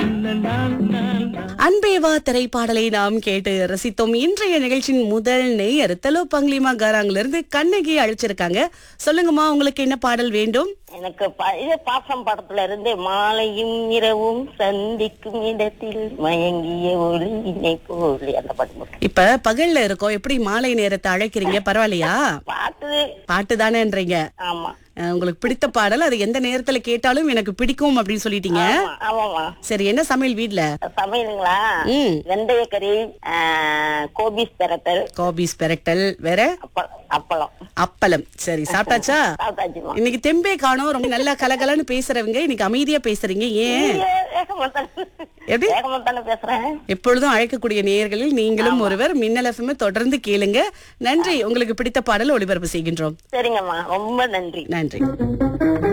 அன்பேவா திரைப்பாடலை நாம் கேட்டு ரசித்தோம் இன்றைய நிகழ்ச்சியின் முதல் நேயர் தெலோ பங்லிமா காராங்ல இருந்து கண்ணகி அழைச்சிருக்காங்க சொல்லுங்கம்மா உங்களுக்கு என்ன பாடல் வேண்டும் எனக்கு பழைய பாசம் படத்துல இருந்து மாலையும் இரவும் சந்திக்கும் இடத்தில் மயங்கிய ஒளி இணை போலி அந்த பாட்டு மட்டும். இப்ப பகல்ல இருக்கோம் எப்படி மாலை நேரத்தை அழைக்கிறீங்க பரவாயில்லையா பாட்டு பாட்டு தானேன்றீங்க ஆமா அஹ், உங்களுக்கு பிடித்த பாடல் அது எந்த நேரத்துல கேட்டாலும் எனக்கு பிடிக்கும் அப்படின்னு சொல்லிட்டீங்க ஆமா, ஆமாமா சரி என்ன சமையல் வீட்ல சமையலுங்களா ம் வெந்தயக்கறி ஆ, கோபிஸ் பெரட்டல் காபிஸ் பெரட்டல் வேற அப்ப- அப்பளம் அப்பளம் சரி சாப்பிட்டாச்சா சாப்பிட்டாச்சுமா இன்னைக்கு தெம்பே காணோம் ரொம்ப நல்லா கலகலன்னு பேசுறவங்க இன்னைக்கு அமைதியா பேசுறீங்க ஏன் எப்படி? வேகமா தானே பேசுறேன் எப்பொழுதும் அழைக்கக்கூடிய நேயர்களில் நீங்களும் ஒருவர் மின்னல் எஃப்எம் தொடர்ந்து கேளுங்க நன்றி உங்களுக்கு பிடித்த பாடல் ஒளிபரப்பு செய்கின்றோம் சரிங்கம்மா ரொம்ப நன்றி நன்றி